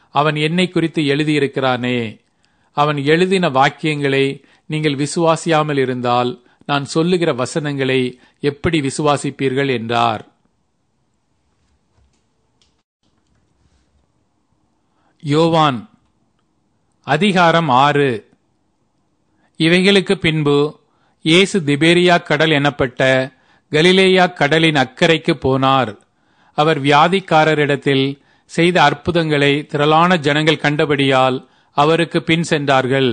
அவன் என்னை குறித்து எழுதியிருக்கிறானே அவன் எழுதின வாக்கியங்களை நீங்கள் விசுவாசியாமல் இருந்தால் நான் சொல்லுகிற வசனங்களை எப்படி விசுவாசிப்பீர்கள் என்றார் யோவான் அதிகாரம் ஆறு இவைகளுக்கு பின்பு இயேசு திபேரியா கடல் எனப்பட்ட கலிலேயா கடலின் அக்கறைக்கு போனார் அவர் வியாதிக்காரரிடத்தில் செய்த அற்புதங்களை திரளான ஜனங்கள் கண்டபடியால் அவருக்கு பின் சென்றார்கள்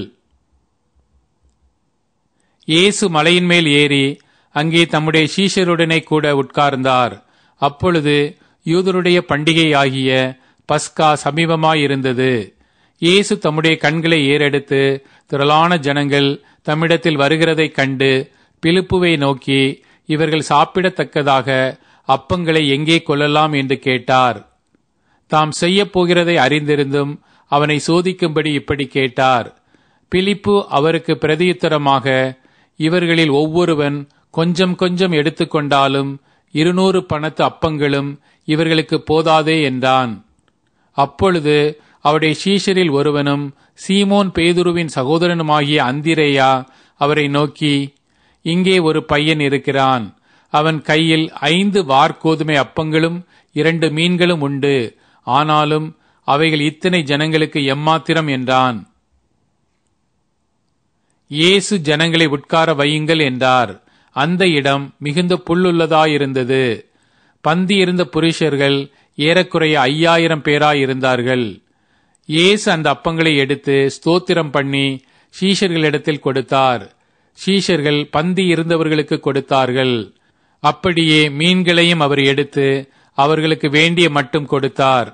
இயேசு மலையின் மேல் ஏறி அங்கே தம்முடைய சீஷருடனே கூட உட்கார்ந்தார் அப்பொழுது யூதருடைய பண்டிகையாகிய பஸ்கா சமீபமாயிருந்தது இயேசு தம்முடைய கண்களை ஏறெடுத்து திரளான ஜனங்கள் தம்மிடத்தில் வருகிறதைக் கண்டு பிலிப்புவை நோக்கி இவர்கள் சாப்பிடத்தக்கதாக அப்பங்களை எங்கே கொள்ளலாம் என்று கேட்டார் தாம் செய்யப் போகிறதை அறிந்திருந்தும் அவனை சோதிக்கும்படி இப்படி கேட்டார் பிலிப்பு அவருக்கு பிரதியுத்தரமாக இவர்களில் ஒவ்வொருவன் கொஞ்சம் கொஞ்சம் எடுத்துக்கொண்டாலும் இருநூறு பணத்து அப்பங்களும் இவர்களுக்கு போதாதே என்றான் அப்பொழுது அவருடைய சீஷரில் ஒருவனும் சீமோன் பேதுருவின் சகோதரனுமாகிய அந்திரேயா அவரை நோக்கி இங்கே ஒரு பையன் இருக்கிறான் அவன் கையில் ஐந்து வார்கோதுமை அப்பங்களும் இரண்டு மீன்களும் உண்டு ஆனாலும் அவைகள் இத்தனை ஜனங்களுக்கு எம்மாத்திரம் என்றான் இயேசு ஜனங்களை உட்கார வையுங்கள் என்றார் அந்த இடம் மிகுந்த புல்லுள்ளதாயிருந்தது பந்தி இருந்த புருஷர்கள் ஏறக்குறைய ஐயாயிரம் பேராயிருந்தார்கள் இயேசு அந்த அப்பங்களை எடுத்து ஸ்தோத்திரம் பண்ணி சீஷர்களிடத்தில் கொடுத்தார் சீஷர்கள் பந்தி இருந்தவர்களுக்கு கொடுத்தார்கள் அப்படியே மீன்களையும் அவர் எடுத்து அவர்களுக்கு வேண்டிய மட்டும் கொடுத்தார்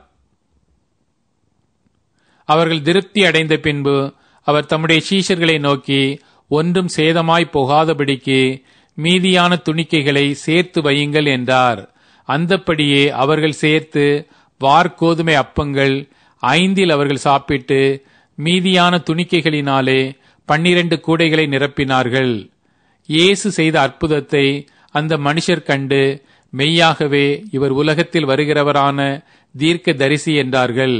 அவர்கள் திருப்தி அடைந்த பின்பு அவர் தம்முடைய சீஷர்களை நோக்கி ஒன்றும் சேதமாய் போகாதபடிக்கு மீதியான துணிக்கைகளை சேர்த்து வையுங்கள் என்றார் அந்தப்படியே அவர்கள் சேர்த்து வார்கோதுமை அப்பங்கள் ஐந்தில் அவர்கள் சாப்பிட்டு மீதியான துணிக்கைகளினாலே பன்னிரண்டு கூடைகளை நிரப்பினார்கள் இயேசு செய்த அற்புதத்தை அந்த மனுஷர் கண்டு மெய்யாகவே இவர் உலகத்தில் வருகிறவரான தீர்க்க தரிசி என்றார்கள்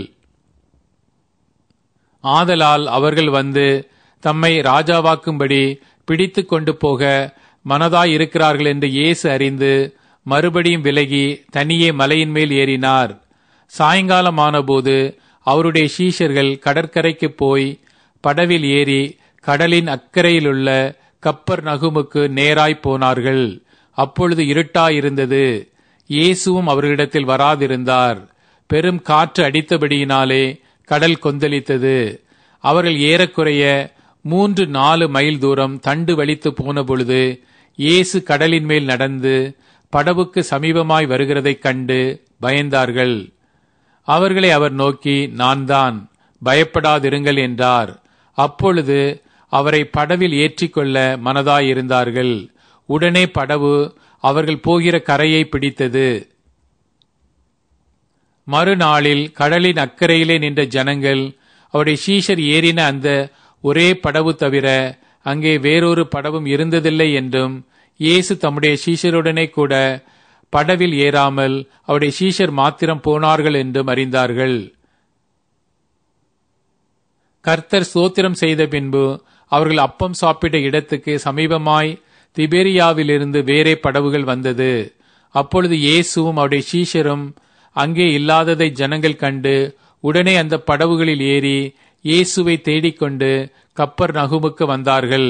ஆதலால் அவர்கள் வந்து தம்மை ராஜாவாக்கும்படி பிடித்து கொண்டு போக மனதாயிருக்கிறார்கள் என்று இயேசு அறிந்து மறுபடியும் விலகி தனியே மலையின் மேல் ஏறினார் சாயங்காலமானபோது அவருடைய சீஷர்கள் கடற்கரைக்கு போய் படவில் ஏறி கடலின் அக்கறையிலுள்ள கப்பர் நகுமுக்கு நேராய் போனார்கள் அப்பொழுது இருட்டாயிருந்தது இயேசுவும் அவர்களிடத்தில் வராதிருந்தார் பெரும் காற்று அடித்தபடியினாலே கடல் கொந்தளித்தது அவர்கள் ஏறக்குறைய மூன்று நாலு மைல் தூரம் தண்டு வலித்து போன பொழுது இயேசு கடலின் மேல் நடந்து படவுக்கு சமீபமாய் வருகிறதைக் கண்டு பயந்தார்கள் அவர்களை அவர் நோக்கி நான் தான் பயப்படாதிருங்கள் என்றார் அப்பொழுது அவரை படவில் ஏற்றிக்கொள்ள மனதாயிருந்தார்கள் உடனே படவு அவர்கள் போகிற கரையை பிடித்தது மறுநாளில் கடலின் அக்கறையிலே நின்ற ஜனங்கள் அவருடைய சீஷர் ஏறின அந்த ஒரே படவு தவிர அங்கே வேறொரு படவும் இருந்ததில்லை என்றும் இயேசு தம்முடைய சீஷருடனே கூட படவில் ஏறாமல் அவருடைய சீஷர் மாத்திரம் போனார்கள் என்றும் அறிந்தார்கள் கர்த்தர் சோத்திரம் செய்த பின்பு அவர்கள் அப்பம் சாப்பிட்ட இடத்துக்கு சமீபமாய் திபேரியாவிலிருந்து வேறே படவுகள் வந்தது அப்பொழுது இயேசுவும் அவருடைய சீஷரும் அங்கே இல்லாததை ஜனங்கள் கண்டு உடனே அந்த படவுகளில் ஏறி இயேசுவை தேடிக்கொண்டு கப்பர் நகுமுக்கு வந்தார்கள்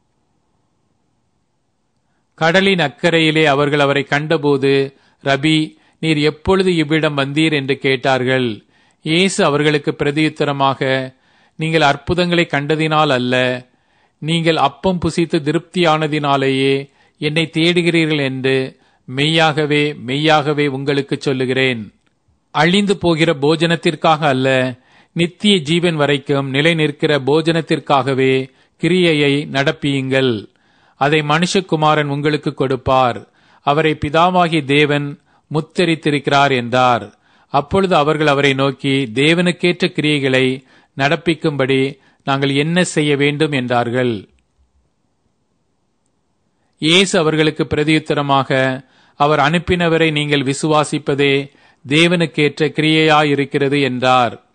கடலின் அக்கறையிலே அவர்கள் அவரை கண்டபோது ரபி நீர் எப்பொழுது இவ்விடம் வந்தீர் என்று கேட்டார்கள் இயேசு அவர்களுக்கு பிரதியுத்தரமாக நீங்கள் அற்புதங்களை கண்டதினால் அல்ல நீங்கள் அப்பம் புசித்து திருப்தியானதினாலேயே என்னை தேடுகிறீர்கள் என்று மெய்யாகவே மெய்யாகவே உங்களுக்கு சொல்லுகிறேன் அழிந்து போகிற போஜனத்திற்காக அல்ல நித்திய ஜீவன் வரைக்கும் நிலை நிற்கிற போஜனத்திற்காகவே கிரியையை நடப்பியுங்கள் அதை மனுஷகுமாரன் உங்களுக்கு கொடுப்பார் அவரை பிதாவாகி தேவன் முத்தரித்திருக்கிறார் என்றார் அப்பொழுது அவர்கள் அவரை நோக்கி தேவனுக்கேற்ற கிரியைகளை நடப்பிக்கும்படி நாங்கள் என்ன செய்ய வேண்டும் என்றார்கள் இயேசு அவர்களுக்கு பிரதியுத்தரமாக அவர் அனுப்பினவரை நீங்கள் விசுவாசிப்பதே தேவனுக்கேற்ற கிரியையாயிருக்கிறது என்றார்